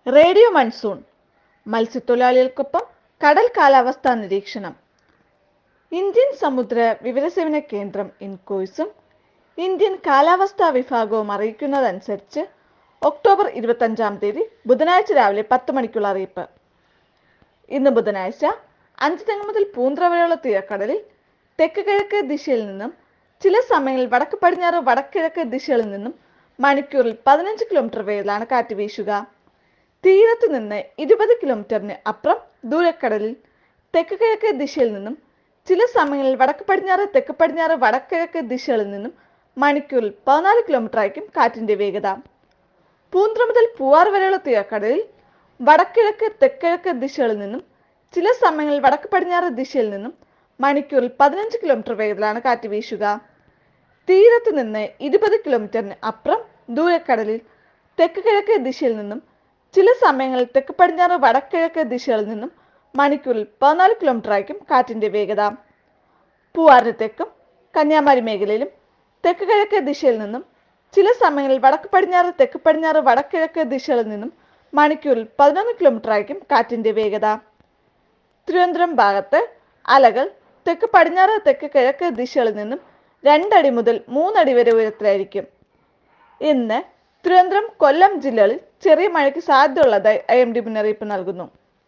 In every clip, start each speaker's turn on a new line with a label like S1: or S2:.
S1: radio monsoon മത്സ്യത്തൊഴിലാളികൾക്കൊപ്പം കടൽ കാലാവസ്ഥാ നിരീക്ഷണം ഇന്ത്യൻ സമുദ്ര വിവരസേവന കേന്ദ്രം ഇൻകോയ്സും ഇന്ത്യൻ കാലാവസ്ഥാ വിഭാഗവും അറിയിക്കുന്നതനുസരിച്ച് ഒക്ടോബർ ഇരുപത്തഞ്ചാം തീയതി ബുധനാഴ്ച രാവിലെ പത്ത് മണിക്കുള്ള അറിയിപ്പ് ഇന്ന് ബുധനാഴ്ച അഞ്ച് തെങ്ങ് മുതൽ പൂന്ത്ര വരെയുള്ള തീരക്കടലിൽ തെക്ക് കിഴക്ക് ദിശയിൽ നിന്നും ചില സമയങ്ങളിൽ വടക്ക് പടിഞ്ഞാറ് വടക്കിഴക്ക് ദിശകളിൽ നിന്നും മണിക്കൂറിൽ പതിനഞ്ച് കിലോമീറ്റർ വേഗത്തിലാണ് കാറ്റ് വീശുക തീരത്ത് നിന്ന് ഇരുപത് കിലോമീറ്ററിന് അപ്പുറം ദൂരക്കടലിൽ തെക്ക് കിഴക്ക് ദിശയിൽ നിന്നും ചില സമയങ്ങളിൽ വടക്ക് പടിഞ്ഞാറ് തെക്ക് പടിഞ്ഞാറ് വടക്കിഴക്ക് ദിശകളിൽ നിന്നും മണിക്കൂറിൽ പതിനാല് കിലോമീറ്റർ ആയിരിക്കും കാറ്റിന്റെ വേഗത പൂന്ത്ര മുതൽ പൂവാർ വരെയുള്ള തീരക്കടലിൽ വടക്കിഴക്ക് തെക്കിഴക്ക് ദിശകളിൽ നിന്നും ചില സമയങ്ങളിൽ വടക്ക് പടിഞ്ഞാറ് ദിശയിൽ നിന്നും മണിക്കൂറിൽ പതിനഞ്ച് കിലോമീറ്റർ വേഗത്തിലാണ് കാറ്റ് വീശുക തീരത്ത് നിന്ന് ഇരുപത് കിലോമീറ്ററിന് അപ്പുറം ദൂരക്കടലിൽ തെക്ക് കിഴക്ക് ദിശയിൽ നിന്നും ചില സമയങ്ങളിൽ തെക്ക് പടിഞ്ഞാറ് വടക്കിഴക്ക് ദിശകളിൽ നിന്നും മണിക്കൂറിൽ പതിനാല് കിലോമീറ്റർ ആയിരിക്കും കാറ്റിന്റെ വേഗത പൂവാറിന് തെക്കും കന്യാകുമാരി മേഖലയിലും തെക്ക് കിഴക്ക് ദിശയിൽ നിന്നും ചില സമയങ്ങളിൽ വടക്ക് പടിഞ്ഞാറ് തെക്ക് പടിഞ്ഞാറ് വടക്കിഴക്ക് ദിശകളിൽ നിന്നും മണിക്കൂറിൽ പതിനൊന്ന് കിലോമീറ്റർ ആയിരിക്കും കാറ്റിന്റെ വേഗത തിരുവനന്തപുരം ഭാഗത്ത് അലകൾ തെക്ക് പടിഞ്ഞാറ് തെക്ക് കിഴക്ക് ദിശകളിൽ നിന്നും രണ്ടടി മുതൽ മൂന്നടി വരെ ഉയരത്തിലായിരിക്കും ഇന്ന് തിരുവനന്തപുരം കൊല്ലം ജില്ലകളിൽ ചെറിയ മഴയ്ക്ക് സാധ്യതയുള്ളതായി ഐ എം ഡി മുന്നറിയിപ്പ് നൽകുന്നു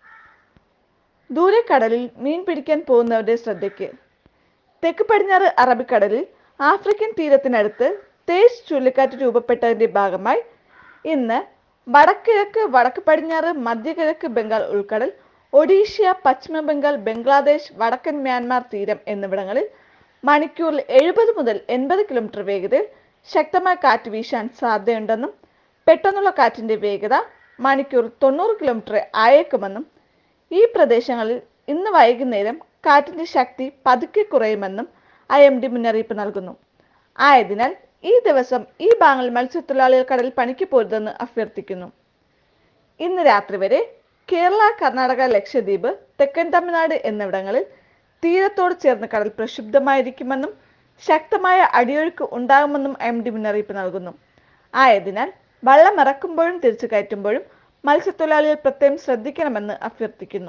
S1: ദൂരക്കടലിൽ മീൻ പിടിക്കാൻ പോകുന്നവരുടെ ശ്രദ്ധയ്ക്ക് തെക്ക് പടിഞ്ഞാറ് അറബിക്കടലിൽ ആഫ്രിക്കൻ തീരത്തിനടുത്ത് തേജ് ചുഴലിക്കാറ്റ് രൂപപ്പെട്ടതിന്റെ ഭാഗമായി ഇന്ന് വടക്കിഴക്ക് വടക്ക് പടിഞ്ഞാറ് മധ്യകിഴക്ക് ബംഗാൾ ഉൾക്കടൽ ഒഡീഷ്യ പശ്ചിമ ബംഗാൾ ബംഗ്ലാദേശ് വടക്കൻ മ്യാൻമാർ തീരം എന്നിവിടങ്ങളിൽ മണിക്കൂറിൽ എഴുപത് മുതൽ എൺപത് കിലോമീറ്റർ വേഗതയിൽ ശക്തമായ കാറ്റ് വീശാൻ സാധ്യതയുണ്ടെന്നും പെട്ടെന്നുള്ള കാറ്റിന്റെ വേഗത മണിക്കൂർ തൊണ്ണൂറ് കിലോമീറ്റർ ആയേക്കുമെന്നും ഈ പ്രദേശങ്ങളിൽ ഇന്ന് വൈകുന്നേരം കാറ്റിന്റെ ശക്തി പതുക്കെ കുറയുമെന്നും ഐ എം ഡി മുന്നറിയിപ്പ് നൽകുന്നു ആയതിനാൽ ഈ ദിവസം ഈ ഭാഗങ്ങളിൽ മത്സ്യത്തൊഴിലാളികൾ കടലിൽ പണിക്ക് പോരുതെന്ന് അഭ്യർത്ഥിക്കുന്നു ഇന്ന് രാത്രി വരെ കേരള കർണാടക ലക്ഷദ്വീപ് തെക്കൻ തമിഴ്നാട് എന്നിവിടങ്ങളിൽ തീരത്തോട് ചേർന്ന് കടൽ പ്രക്ഷുബ്ധമായിരിക്കുമെന്നും ശക്തമായ അടിയൊഴുക്ക് ഉണ്ടാകുമെന്നും എം ഡി മുന്നറിയിപ്പ് നൽകുന്നു ആയതിനാൽ വള്ളം ഇറക്കുമ്പോഴും തിരിച്ചു കയറ്റുമ്പോഴും മത്സ്യത്തൊഴിലാളികൾ പ്രത്യേകം ശ്രദ്ധിക്കണമെന്ന് അഭ്യർത്ഥിക്കുന്നു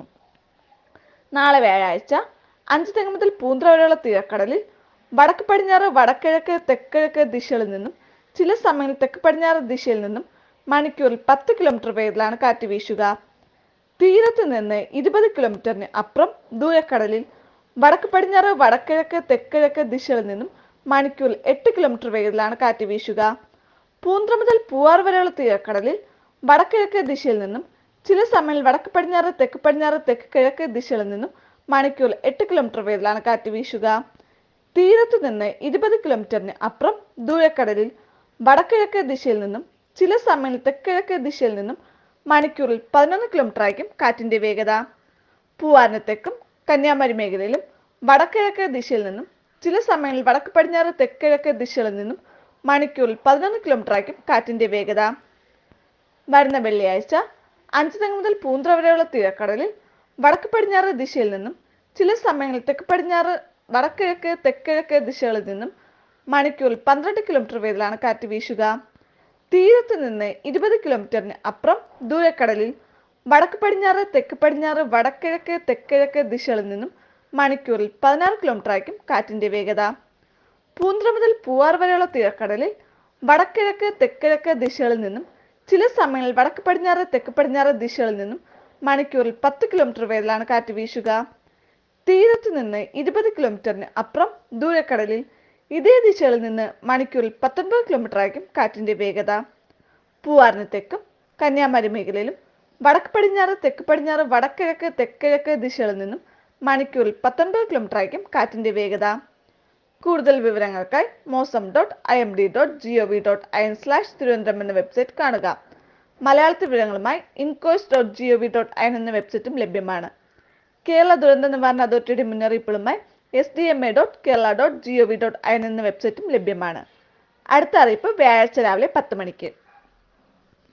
S1: നാളെ വ്യാഴാഴ്ച അഞ്ച് തെങ്ങ് മുതൽ പൂന്ത്ര വരെയുള്ള തീരക്കടലിൽ വടക്ക് പടിഞ്ഞാറ് വടക്കിഴക്ക് തെക്കിഴക്ക് ദിശകളിൽ നിന്നും ചില സമയങ്ങളിൽ തെക്ക് പടിഞ്ഞാറ് ദിശയിൽ നിന്നും മണിക്കൂറിൽ പത്ത് കിലോമീറ്റർ വേഗത്തിലാണ് കാറ്റ് വീശുക തീരത്ത് നിന്ന് ഇരുപത് കിലോമീറ്ററിന് അപ്പുറം ദൂരക്കടലിൽ വടക്ക് പടിഞ്ഞാറ് വടക്കിഴക്ക് തെക്കിഴക്ക് ദിശകളിൽ നിന്നും മണിക്കൂറിൽ എട്ട് കിലോമീറ്റർ വേഗത്തിലാണ് കാറ്റ് വീശുക പൂന്ത്ര മുതൽ പൂവാർ വരെയുള്ള തീരക്കടലിൽ വടക്കിഴക്ക് ദിശയിൽ നിന്നും ചില സമയങ്ങളിൽ വടക്ക് പടിഞ്ഞാറ് തെക്ക് പടിഞ്ഞാറ് തെക്ക് കിഴക്ക് ദിശകളിൽ നിന്നും മണിക്കൂറിൽ എട്ട് കിലോമീറ്റർ വേഗത്തിലാണ് കാറ്റ് വീശുക തീരത്ത് നിന്ന് ഇരുപത് കിലോമീറ്ററിന് അപ്പുറം ദൂരക്കടലിൽ വടക്കിഴക്ക് ദിശയിൽ നിന്നും ചില സമയങ്ങളിൽ തെക്കിഴക്ക് ദിശയിൽ നിന്നും മണിക്കൂറിൽ പതിനൊന്ന് കിലോമീറ്റർ ആയിരിക്കും കാറ്റിന്റെ വേഗത പൂവാറിന് തെക്കും കന്യാകുമാരി മേഖലയിലും വടക്കിഴക്ക് ദിശയിൽ നിന്നും ചില സമയങ്ങളിൽ വടക്ക് പടിഞ്ഞാറ് തെക്കിഴക്ക് ദിശകളിൽ നിന്നും മണിക്കൂറിൽ പതിനൊന്ന് കിലോമീറ്റർ ആയിരിക്കും കാറ്റിന്റെ വേഗത വരുന്ന വെള്ളിയാഴ്ച അഞ്ച് തെങ്ങ് മുതൽ പൂന്ത്ര വരെയുള്ള തീരക്കടലിൽ വടക്ക് പടിഞ്ഞാറ് ദിശയിൽ നിന്നും ചില സമയങ്ങളിൽ തെക്ക് പടിഞ്ഞാറ് വടക്കിഴക്ക് തെക്കിഴക്ക് ദിശകളിൽ നിന്നും മണിക്കൂറിൽ പന്ത്രണ്ട് കിലോമീറ്റർ വേഗത്തിലാണ് കാറ്റ് വീശുക തീരത്ത് നിന്ന് ഇരുപത് കിലോമീറ്ററിന് അപ്പുറം ദൂരക്കടലിൽ വടക്ക് പടിഞ്ഞാറ് തെക്ക് പടിഞ്ഞാറ് വടക്കിഴക്ക് തെക്കിഴക്ക് ദിശകളിൽ നിന്നും മണിക്കൂറിൽ പതിനാറ് കിലോമീറ്റർ ആയിരിക്കും കാറ്റിന്റെ വേഗത പൂന്ത്ര മുതൽ പൂവാർ വരെയുള്ള തീരക്കടലിൽ വടക്കിഴക്ക് തെക്കിഴക്ക് ദിശകളിൽ നിന്നും ചില സമയങ്ങളിൽ വടക്ക് പടിഞ്ഞാറ് തെക്ക് പടിഞ്ഞാറ് ദിശകളിൽ നിന്നും മണിക്കൂറിൽ പത്ത് കിലോമീറ്റർ വേഗത്തിലാണ് കാറ്റ് വീശുക തീരത്ത് നിന്ന് ഇരുപത് കിലോമീറ്ററിന് അപ്പുറം ദൂരക്കടലിൽ ഇതേ ദിശകളിൽ നിന്ന് മണിക്കൂറിൽ പത്തൊൻപത് കിലോമീറ്റർ ആയിരിക്കും കാറ്റിന്റെ വേഗത പൂവാറിന് തെക്കും കന്യാകുമാരി മേഖലയിലും വടക്ക് പടിഞ്ഞാറ് തെക്ക് പടിഞ്ഞാറ് വടക്കിഴക്ക് തെക്കിഴക്ക് ദിശകളിൽ നിന്നും മണിക്കൂറിൽ പത്തൊൻപത് കിലോമീറ്റർ ആയിരിക്കും കാറ്റിന്റെ വേഗത കൂടുതൽ വിവരങ്ങൾക്കായി Mausam dot I M D dot G O V dot I N slash Thiruvananthapuram എന്ന വെബ്സൈറ്റ് കാണുക മലയാളത്തിൽ വിവരങ്ങളുമായി INCOIS dot G O V dot I N എന്ന വെബ്സൈറ്റും ലഭ്യമാണ് കേരള ദുരന്ത നിവാരണ അതോറിറ്റിയുടെ മുന്നറിയിപ്പുകളുമായി S D M A dot Kerala dot G O V dot I N എന്ന വെബ്സൈറ്റും ലഭ്യമാണ് അടുത്ത അറിയിപ്പ് വ്യാഴാഴ്ച രാവിലെ പത്ത് മണിക്ക്